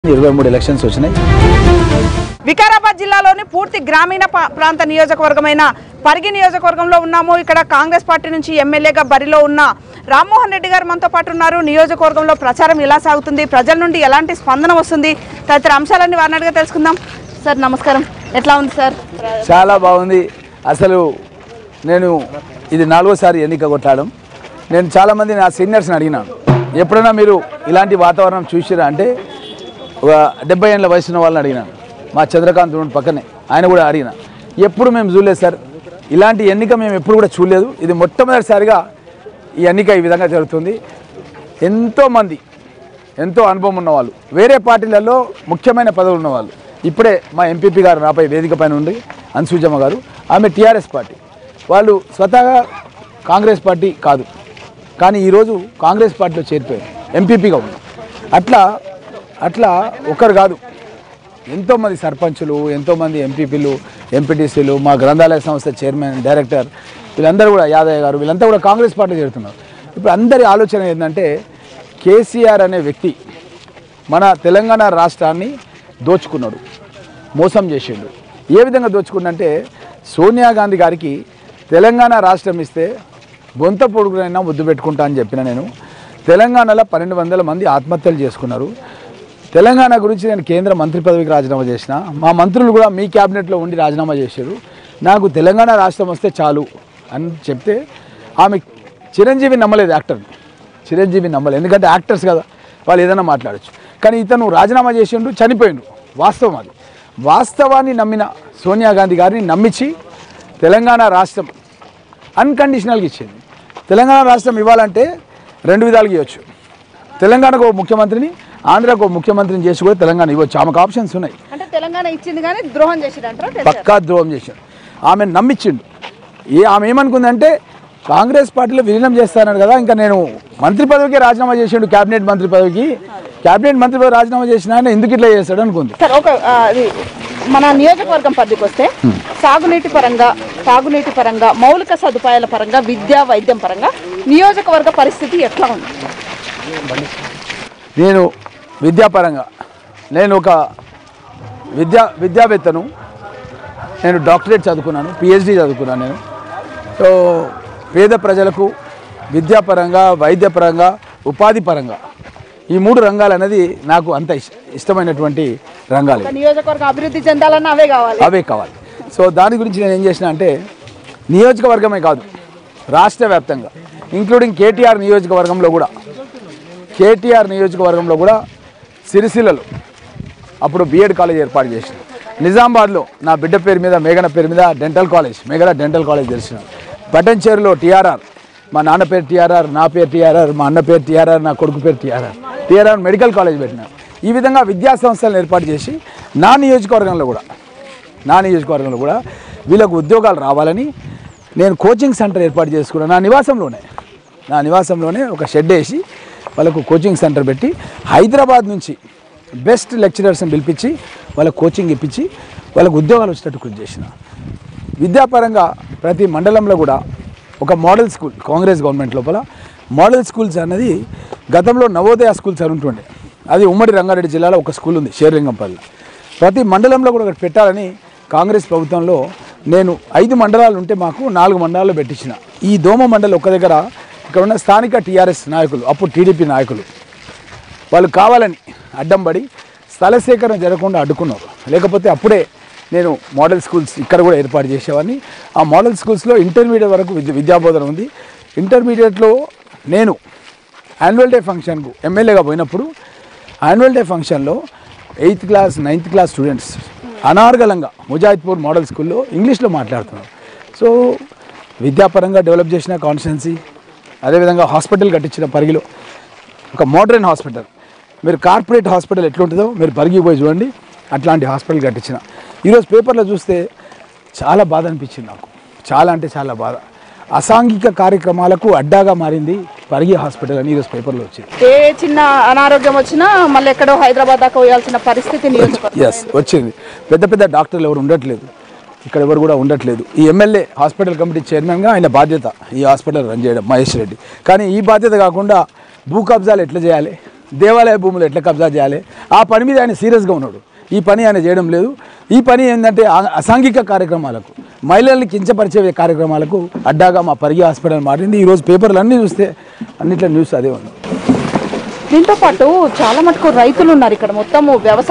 ఇరవై మూడు ఎలక్షన్స్ వచ్చినాయి వికారాబాద్ జిల్లాలోని పూర్తి గ్రామీణ పా- ప్రాంత నియోజకవర్గమైన పరిగి నియోజకవర్గంలో ఉన్నాము ఇక్కడ కాంగ్రెస్ పార్టీ నుంచి ఎమ్మెల్యేగా బరిలో ఉన్న రామ్మోహన్ రెడ్డి గారు మనతో పాటు ఉన్నారు నియోజకవర్గంలో ప్రచారం ఎలా సాగుతుంది ప్రజల నుండి ఎలాంటి స్పందన వస్తుంది తదితర అంశాలన్నీ వారిని అడిగా తెలుసుకుందాం సార్ నమస్కారం ఎట్లా ఉంది సార్ చాలా బాగుంది అసలు నేను ఇది నాలుగోసారి ఎన్నిక కొట్టడం నేను చాలామంది నా సీనియర్స్ని అడిగినాను ఎప్పుడైనా మీరు ఇలాంటి వాతావరణం చూసిరా అంటే ఒక డెబ్బై ఏళ్ళ వయసున్న వాళ్ళని అడిగినాను మా చంద్రకాంత్ ఉండి పక్కనే ఆయన కూడా అడిగిన ఎప్పుడు మేము చూడలేదు సార్ ఇలాంటి ఎన్నిక మేము ఎప్పుడు కూడా చూడలేదు ఇది మొట్టమొదటిసారిగా ఈ ఎన్నిక ఈ విధంగా జరుగుతుంది ఎంతోమంది ఎంతో అనుభవం ఉన్నవాళ్ళు వేరే పార్టీలలో ముఖ్యమైన పదవులు ఉన్నవాళ్ళు ఇప్పుడే మా ఎంపీపీ గారు నాపై వేదిక పైన ఉంది అన్సూజమ్మ గారు ఆమె టీఆర్ఎస్ పార్టీ వాళ్ళు స్వతహాగా కాంగ్రెస్ పార్టీ కాదు కానీ ఈరోజు కాంగ్రెస్ పార్టీలో చేరిపోయారు ఎంపీపీగా ఉంది అట్లా అట్లా ఒకరు కాదు ఎంతోమంది సర్పంచులు ఎంతోమంది ఎంపీపీలు ఎంపీటీసీలు మా గ్రంథాలయ సంస్థ చైర్మన్ డైరెక్టర్ వీళ్ళందరూ కూడా యాదయ్య గారు వీళ్ళంతా కూడా కాంగ్రెస్ పార్టీ చేరుతున్నారు ఇప్పుడు అందరి ఆలోచన ఏంటంటే కేసీఆర్ అనే వ్యక్తి మన తెలంగాణ రాష్ట్రాన్ని దోచుకున్నాడు మోసం చేసిండు ఏ విధంగా దోచుకుండంటే సోనియా గాంధీ గారికి తెలంగాణ రాష్ట్రం ఇస్తే బొంత పొడుగునైనా ముద్దు పెట్టుకుంటా అని చెప్పిన నేను తెలంగాణలో పన్నెండు వందల మంది ఆత్మహత్యలు చేసుకున్నారు తెలంగాణ గురించి నేను కేంద్ర మంత్రి పదవికి రాజీనామా చేసిన మా మంత్రులు కూడా మీ క్యాబినెట్లో ఉండి రాజీనామా చేశారు నాకు తెలంగాణ రాష్ట్రం వస్తే చాలు అని చెప్తే ఆమె చిరంజీవి నమ్మలేదు యాక్టర్ చిరంజీవి నమ్మలేదు ఎందుకంటే యాక్టర్స్ కదా వాళ్ళు ఏదైనా మాట్లాడచ్చు కానీ ఇతను రాజీనామా చేసిండు చనిపోయిండు వాస్తవం అది వాస్తవాన్ని నమ్మిన సోనియా గాంధీ గారిని నమ్మించి తెలంగాణ రాష్ట్రం అన్కండిషనల్గా ఇచ్చింది తెలంగాణ రాష్ట్రం ఇవ్వాలంటే రెండు విధాలుగా ఇవ్వచ్చు తెలంగాణకు ఒక ముఖ్యమంత్రిని ఆంధ్రాకు ఒక ముఖ్యమంత్రిని చేసి కూడా తెలంగాణ ఇవ్వచ్చు ఆమెకు ఆప్షన్స్ ఉన్నాయి అంటే తెలంగాణ ఇచ్చింది కానీ ద్రోహం చేసిరంటారా పక్కా ద్రోహం చేశాడు ఆమె నమ్మించిండు ఏ ఆమె ఏమనుకుందంటే కాంగ్రెస్ పార్టీలో విలీనం చేస్తానన్నాడు కదా ఇంకా నేను మంత్రి పదవికి రాజీనామా చేసిండు క్యాబినెట్ మంత్రి పదవికి క్యాబినెట్ మంత్రి పదవి రాజీనామా చేసిన ఆయన ఎందుకు ఇట్లా చేస్తాడు అనుకుంది సార్ ఒక ఆ, అది మన నియోజకవర్గం పరిధికి వస్తే సాగునీటి పరంగా తాగునీటి పరంగా మౌలిక సదుపాయాల పరంగా విద్యా వైద్యం పరంగా నియోజకవర్గ పరిస్థితి ఎట్లా ఉంది నేను విద్యాపరంగా నేను ఒక విద్యా విద్యావేత్తను నేను డాక్టరేట్ చదువుకున్నాను పిహెచ్డి చదువుకున్నాను నేను సో పేద ప్రజలకు విద్యాపరంగా వైద్యపరంగా ఉపాధి పరంగా ఈ మూడు రంగాలు అనేది నాకు అంత ఇష్ట ఇష్టమైనటువంటి రంగాలు ఒక నియోజకవర్గం అభివృద్ధి చెందాలన్నా అవే కావాలి అవే కావాలి సో దాని గురించి నేను ఏం చేసిన అంటే నియోజకవర్గమే కాదు రాష్ట్ర వ్యాప్తంగా ఇంక్లూడింగ్ కేటీఆర్ నియోజకవర్గంలో కూడా కేటీఆర్ నియోజకవర్గంలో కూడా సిరిసిల్లలో అప్పుడు బీఎడ్ కాలేజ్ ఏర్పాటు చేసిన నిజామాబాద్లో నా బిడ్డ పేరు మీద మేఘన పేరు మీద డెంటల్ కాలేజ్ మేఘన డెంటల్ కాలేజ్ తెలిసిన బటన్చేరులో టీఆర్ఆర్ మా నాన్న పేరు టీఆర్ఆర్ నా పేరు టీఆర్ఆర్ మా అన్న పేరు టీఆర్ఆర్ నా కొడుకు పేరు టీఆర్ఆర్ టీఆర్ఆర్ మెడికల్ కాలేజ్ పెట్టిన ఈ విధంగా విద్యా సంస్థలను ఏర్పాటు చేసి నా నియోజకవర్గంలో కూడా నా నియోజకవర్గంలో కూడా వీళ్ళకు ఉద్యోగాలు రావాలని నేను కోచింగ్ సెంటర్ ఏర్పాటు చేసుకున్నాను నా నివాసంలోనే నా నివాసంలోనే ఒక షెడ్ వేసి వాళ్ళకు కోచింగ్ సెంటర్ పెట్టి హైదరాబాద్ నుంచి బెస్ట్ లెక్చరర్స్ని పిలిపించి వాళ్ళకు కోచింగ్ ఇప్పించి వాళ్ళకు ఉద్యోగాలు వచ్చేటట్టు కృషి చేసిన విద్యాపరంగా ప్రతి మండలంలో కూడా ఒక మోడల్ స్కూల్ కాంగ్రెస్ గవర్నమెంట్ లోపల మోడల్ స్కూల్స్ అన్నది గతంలో నవోదయ స్కూల్స్ అని ఉంటుండే అది ఉమ్మడి రంగారెడ్డి జిల్లాలో ఒక స్కూల్ ఉంది షేర్లింగంపల్లి ప్రతి మండలంలో కూడా ఒకటి పెట్టాలని కాంగ్రెస్ ప్రభుత్వంలో నేను ఐదు మండలాలు ఉంటే మాకు నాలుగు మండలాలు పెట్టించిన ఈ దోమ మండలి ఒక్క దగ్గర ఇక్కడ ఉన్న స్థానిక టీఆర్ఎస్ నాయకులు అప్పుడు టీడీపీ నాయకులు వాళ్ళు కావాలని అడ్డం పడి స్థల సేకరణ జరగకుండా అడ్డుకున్నారు లేకపోతే అప్పుడే నేను మోడల్ స్కూల్స్ ఇక్కడ కూడా ఏర్పాటు చేసేవాడిని ఆ మోడల్ స్కూల్స్లో ఇంటర్మీడియట్ వరకు విద్య విద్యాబోధన ఉంది ఇంటర్మీడియట్లో నేను యాన్యువల్ డే ఫంక్షన్కు ఎమ్మెల్యేగా పోయినప్పుడు యాన్యువల్ డే ఫంక్షన్లో eighth class ninth class students అనార్గలంగా ముజాహిద్పూర్ మోడల్ స్కూల్లో ఇంగ్లీష్లో మాట్లాడుతున్నారు సో విద్యాపరంగా డెవలప్ చేసిన కాన్స్టిట్యున్సీ అదేవిధంగా హాస్పిటల్ కట్టించిన పరిగిలో ఒక మోడర్న్ హాస్పిటల్ మీరు కార్పొరేట్ హాస్పిటల్ ఎట్లుంటుందో మీరు పరిగి పోయి చూడండి అట్లాంటి హాస్పిటల్ కట్టించిన ఈరోజు పేపర్లో చూస్తే చాలా బాధ అనిపించింది నాకు చాలా అంటే చాలా బాధ అసాంఘిక కార్యక్రమాలకు అడ్డాగా మారింది పరిగి హాస్పిటల్ అని ఈరోజు పేపర్లో వచ్చింది ఏ చిన్న అనారోగ్యం వచ్చినా మళ్ళీ ఎక్కడో హైదరాబాద్ దాకా పోయాల్సిన పరిస్థితి నియోజకవర్గం ఎస్ వచ్చింది పెద్ద పెద్ద డాక్టర్లు ఎవరు ఉండట్లేదు ఇక్కడ ఎవరు కూడా ఉండట్లేదు ఈ ఎమ్మెల్యే హాస్పిటల్ కమిటీ చైర్మన్గా ఆయన బాధ్యత ఈ హాస్పిటల్ రన్ చేయడం మహేష్ రెడ్డి కానీ ఈ బాధ్యత కాకుండా భూ కబ్జాలు ఎట్లా చేయాలి దేవాలయ భూములు ఎట్లా కబ్జా చేయాలి ఆ పని మీద ఆయన సీరియస్గా ఉన్నాడు ఈ పని ఆయన చేయడం లేదు ఈ పని ఏంటంటే ఆ- అసాంఘిక కార్యక్రమాలకు మహిళల్ని కించపరిచే కార్యక్రమాలకు అడ్డాగా మా పరిగి హాస్పిటల్ మారింది ఈరోజు పేపర్లు అన్నీ చూస్తే అన్నిట్లో న్యూస్ అదే ఉంది దీంతో పాటు చాలా మటుకు రైతులు ఉన్నారు ఇక్కడ మొత్తము వ్యవసాయ